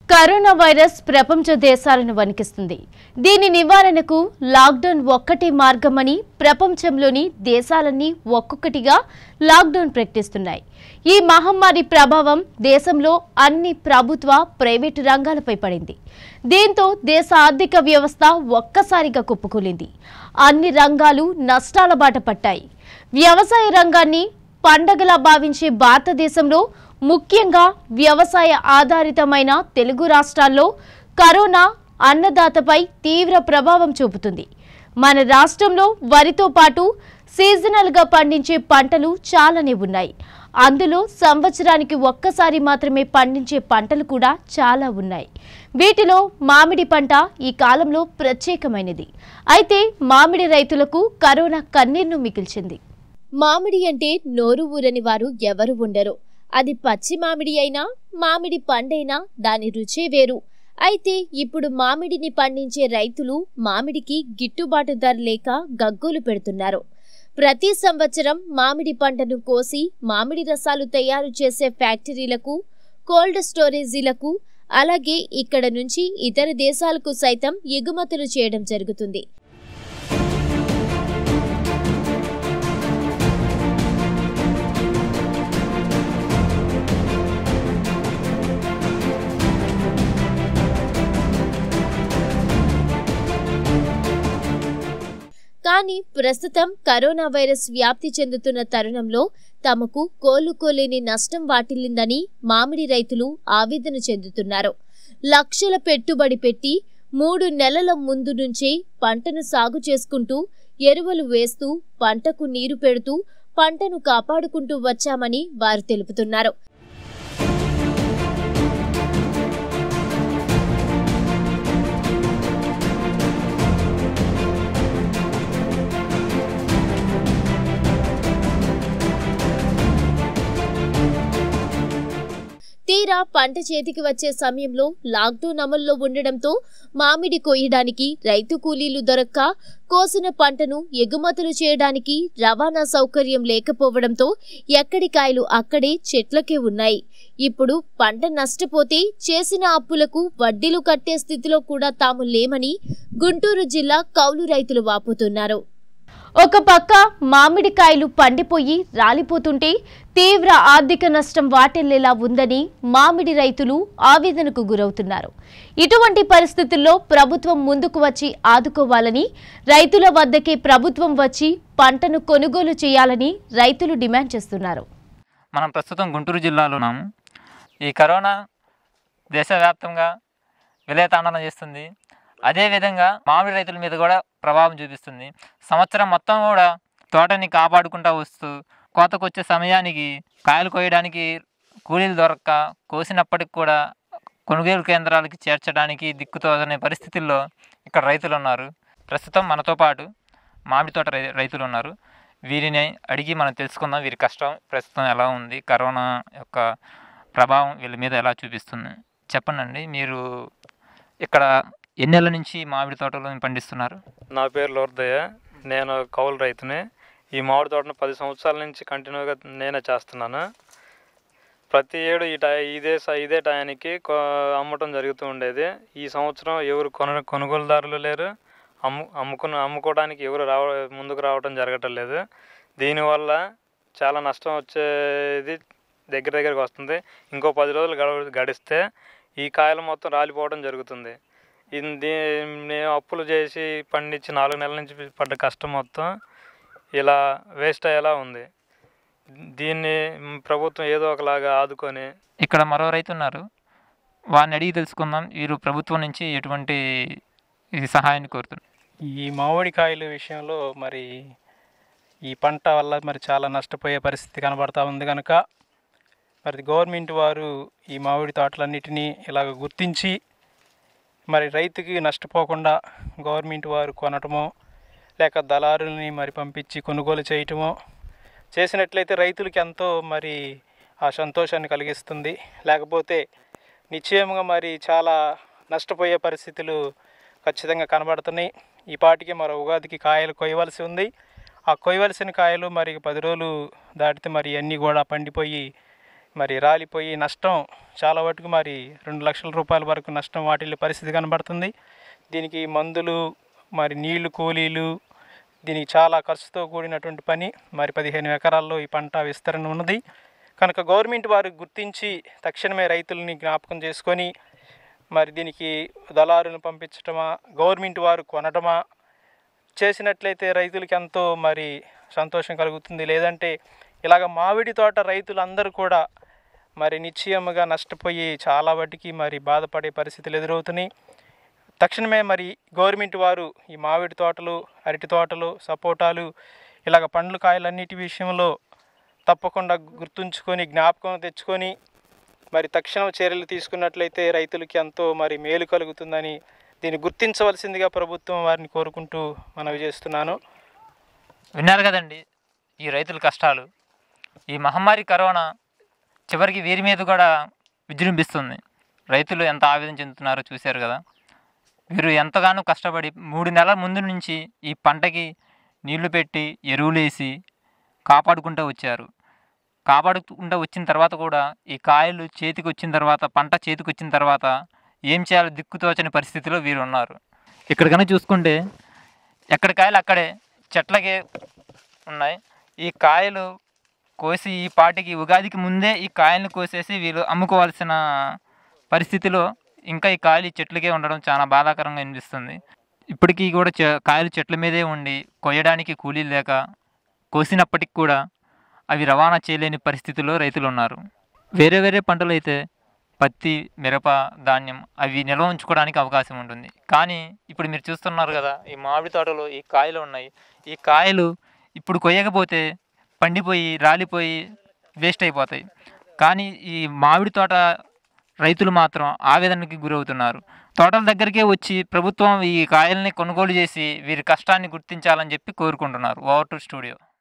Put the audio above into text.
corona virus ప్రపంచ దేశాలను వణికిస్తుంది దీని నివారణకు లాక్డౌన్ ఒక్కటే మార్గమని ప్రపంచంలోని దేశాలన్నీ ఒక్కొక్కటిగా లాక్డౌన్ ప్రకటిస్తున్నాయి ఈ మహమ్మారి ప్రభావం దేశంలో అన్ని ప్రభుత్వ ప్రైవేటు రంగాలపై పడింది దీంతో దేశ ఆర్థిక వ్యవస్థ ఒక్కసారిగా కుప్పకూలింది అన్ని రంగాలు నష్టాల బాట పట్టాయి వ్యవసాయ రంగాన్ని పండగలా భావించే భారతదేశంలో ముఖ్యంగా వ్యవసాయ ఆధారితమైన తెలుగు రాష్ట్రాల్లో కరోనా అన్నదాతపై తీవ్ర ప్రభావం చూపుతుంది మన రాష్ట్రంలో వరితో పాటు సీజనల్గా పండించే పంటలు చాలానే ఉన్నాయి అందులో సంవత్సరానికి ఒక్కసారి మాత్రమే పండించే పంటలు కూడా చాలా ఉన్నాయి వీటిలో మామిడి పంట ఈ కాలంలో ప్రత్యేకమైనది అయితే మామిడి రైతులకు కరోనా కన్నీరును మిగిల్చింది మామిడి అంటే నోరు ఊరని వారు ఎవరు ఉండరు అది పచ్చి మామిడి అయినా మామిడి పండైనా దాని రుచే వేరు అయితే ఇప్పుడు మామిడిని పండించే రైతులు మామిడికి గిట్టుబాటు ధర లేక గగ్గోలు పెడుతున్నారు ప్రతి సంవత్సరం మామిడి పంటను కోసి మామిడి రసాలు తయారు చేసే ఫ్యాక్టరీలకు కోల్డ్ స్టోరేజీలకు అలాగే ఇక్కడ నుంచి ఇతర దేశాలకు సైతం ఎగుమతులు చేయడం జరుగుతుంది కానీ ప్రస్తుతం కరోనా వైరస్ వ్యాప్తి చెందుతున్న తరుణంలో తమకు కోలుకోలేని నష్టం వాటిల్లిందని మామిడి రైతులు ఆవేదన చెందుతున్నారు లక్షల పెట్టుబడి పెట్టి మూడు నెలల ముందు నుంచే పంటను సాగు చేసుకుంటూ ఎరువులు వేస్తూ పంటకు నీరు పెడుతూ పంటను కాపాడుకుంటూ వచ్చామని వారు తెలుపుతున్నారు తీరా పంట చేతికి వచ్చే సమయంలో లాక్డౌన్ అమల్లో ఉండడంతో మామిడి కోయడానికి రైతు కూలీలు దొరక్క కోసిన పంటను ఎగుమతులు చేయడానికి రవాణా సౌకర్యం లేకపోవడంతో ఎక్కడి కాయలు అక్కడే చెట్లకే ఉన్నాయి ఇప్పుడు పంట నష్టపోతే చేసిన అప్పులకు వడ్డీలు కట్టే స్థితిలో కూడా తాము లేమని గుంటూరు జిల్లా కౌలు రైతులు వాపోతున్నారు ఒక పక్క మామిడికాయలు పండిపోయి రాలిపోతుంటే తీవ్ర ఆర్థిక నష్టం వాటిల్లేలా ఉందని మామిడి రైతులు ఆవేదనకు గురవుతున్నారు ఇటువంటి పరిస్థితుల్లో ప్రభుత్వం ముందుకు వచ్చి ఆదుకోవాలని రైతుల వద్దకే ప్రభుత్వం వచ్చి పంటను కొనుగోలు చేయాలని రైతులు డిమాండ్ చేస్తున్నారు మనం ప్రస్తుతం గుంటూరు జిల్లాలో ఉన్నాము ఈ కరోనా దేశవ్యాప్తంగా విలయతాండనం చేస్తుంది అదేవిధంగా మామిడి రైతుల మీద కూడా ప్రభావం చూపిస్తుంది సంవత్సరం మొత్తం కూడా తోటని కాపాడుకుంటూ వస్తూ కోతకు వచ్చే సమయానికి కాయలు కోయడానికి కూలీలు దొరక్క కోసినప్పటికి కూడా కొనుగోలు కేంద్రాలకి చేర్చడానికి దిక్కుతోచని పరిస్థితుల్లో ఇక్కడ రైతులు ఉన్నారు ప్రస్తుతం మనతో పాటు మామిడి తోట రై- రైతులు ఉన్నారు వీరిని అడిగి మనం తెలుసుకుందాం వీరి కష్టం ప్రస్తుతం ఎలా ఉంది కరోనా యొక్క ప్రభావం వీళ్ళ మీద ఎలా చూపిస్తుంది చెప్పండి మీరు ఇక్కడ ఎన్ని నెలల నుంచి మామిడి తోటలు పండిస్తున్నారు నా పేరు లోర్దయ్య నేను కౌలు రైతుని ఈ మామిడి తోటను పది సంవత్సరాల నుంచి కంటిన్యూగా నేనే చేస్తున్నాను ప్రతి ఏడు ఈ టై ఇదే స- ఇదే టయానికి కొ- అమ్మటం జరుగుతూ ఉండేది ఈ సంవత్సరం ఎవరు కొన కొనుగోలుదారులు లేరు అమ్ము అమ్ముకుని అమ్ముకోవడానికి ఎవరు రావ ముందుకు రావడం జరగటం లేదు దీనివల్ల చాలా నష్టం వచ్చేది దగ్గర దగ్గరికి వస్తుంది ఇంకో పది రోజులు గడ గడిస్తే ఈ కాయలు మొత్తం రాలిపోవడం జరుగుతుంది ఇది మేము అప్పులు చేసి పండించి నాలుగు నెలల నుంచి పడ్డ కష్టం మొత్తం ఇలా వేస్ట్ అయ్యేలా ఉంది దీన్ని మ్, ప్రభుత్వం ఏదో ఒకలాగా ఆదుకొని ఇక్కడ మరో రైతు ఉన్నారు వారిని అడిగి తెలుసుకుందాం వీరు ప్రభుత్వం నుంచి ఎటువంటి ఈ సహాయాన్ని కోరుతున్నారు ఈ మామిడికాయల విషయంలో మరి ఈ పంట వల్ల మరి చాలా నష్టపోయే పరిస్థితి కనబడతా ఉంది కనుక మరి గవర్నమెంట్ వారు ఈ మామిడి తోటలన్నిటినీ ఇలాగ గుర్తించి మరి రైతుకి నష్టపోకుండా గవర్నమెంట్ వారు కొనటమో లేక దళారుల్ని మరి పంపించి కొనుగోలు చేయటమో చేసినట్లయితే రైతులకి ఎంతో మరి ఆ సంతోషాన్ని కలిగిస్తుంది లేకపోతే నిశ్చయంగా మరి చాలా నష్టపోయే పరిస్థితులు ఖచ్చితంగా కనబడుతున్నాయి ఈ పాటికి మరో ఉగాదికి కాయలు కొయ్యవలసి ఉంది ఆ కొయ్యవలసిన కాయలు మరి పది రోజులు దాటితే మరి అన్నీ కూడా పండిపోయి మరి రాలిపోయి నష్టం చాలా వరకు మరి రెండు లక్షల రూపాయల వరకు నష్టం వాటిల్లే పరిస్థితి కనబడుతుంది దీనికి మందులు మరి నీళ్లు కూలీలు దీనికి చాలా ఖర్చుతో కూడినటువంటి పని మరి పదిహేను ఎకరాల్లో ఈ పంట విస్తరణ ఉన్నది కనుక గవర్నమెంట్ వారు గుర్తించి తక్షణమే రైతులని జ్ఞాపకం చేసుకొని మరి దీనికి దళారులను పంపించటమా గవర్నమెంట్ వారు కొనటమా చేసినట్లయితే రైతులకి ఎంతో మరి సంతోషం కలుగుతుంది లేదంటే ఇలాగ మామిడి తోట రైతులందరూ కూడా మరి నిశ్చయముగా నష్టపోయి చాలా వాటికి మరి బాధపడే పరిస్థితులు ఎదురవుతున్నాయి తక్షణమే మరి గవర్నమెంట్ వారు ఈ మామిడి తోటలు అరటి తోటలు సపోటాలు ఇలాగ పండ్లు కాయలన్నిటి విషయంలో తప్పకుండా గుర్తుంచుకొని జ్ఞాపకం తెచ్చుకొని మరి తక్షణ చర్యలు తీసుకున్నట్లయితే రైతులకి ఎంతో మరి మేలు కలుగుతుందని దీన్ని గుర్తించవలసిందిగా ప్రభుత్వం వారిని కోరుకుంటూ మనవి చేస్తున్నాను విన్నారు కదండి ఈ రైతుల కష్టాలు ఈ మహమ్మారి కరోనా చివరికి వీరి మీద కూడా విజృంభిస్తుంది రైతులు ఎంత ఆవేదన చెందుతున్నారో చూశారు కదా వీరు ఎంతగానో కష్టపడి మూడు నెలల ముందు నుంచి ఈ పంటకి నీళ్లు పెట్టి ఎరువులు వేసి కాపాడుకుంటూ వచ్చారు కాపాడుకుంటూ వచ్చిన తర్వాత కూడా ఈ కాయలు చేతికి వచ్చిన తర్వాత పంట చేతికి వచ్చిన తర్వాత ఏం చేయాలో దిక్కుతోచని పరిస్థితిలో వీరు ఉన్నారు ఇక్కడ కనుక చూసుకుంటే ఎక్కడ కాయలు అక్కడే చెట్లకే ఉన్నాయి ఈ కాయలు కోసి ఈ పాటికి ఉగాదికి ముందే ఈ కాయలను కోసేసి వీళ్ళు అమ్ముకోవాల్సిన పరిస్థితిలో ఇంకా ఈ కాయలు ఈ చెట్లకే ఉండడం చాలా బాధాకరంగా అనిపిస్తుంది ఇప్పటికీ కూడా చె- కాయలు చెట్ల మీదే ఉండి కొయ్యడానికి కూలీలు లేక కోసినప్పటికి కూడా అవి రవాణా చేయలేని పరిస్థితిలో రైతులు ఉన్నారు వేరే వేరే పంటలు అయితే పత్తి మిరప ధాన్యం అవి నిల్వ ఉంచుకోవడానికి అవకాశం ఉంటుంది కానీ ఇప్పుడు మీరు చూస్తున్నారు కదా ఈ మామిడి తోటలో ఈ కాయలు ఉన్నాయి ఈ కాయలు ఇప్పుడు కొయ్యకపోతే పండిపోయి రాలిపోయి వేస్ట్ అయిపోతాయి కానీ ఈ మామిడి తోట రైతులు మాత్రం ఆవేదనకి గురవుతున్నారు తోటల దగ్గరికే వచ్చి ప్రభుత్వం ఈ కాయల్ని కొనుగోలు చేసి వీరి కష్టాన్ని గుర్తించాలని చెప్పి కోరుకుంటున్నారు ఓవర్ టు స్టూడియో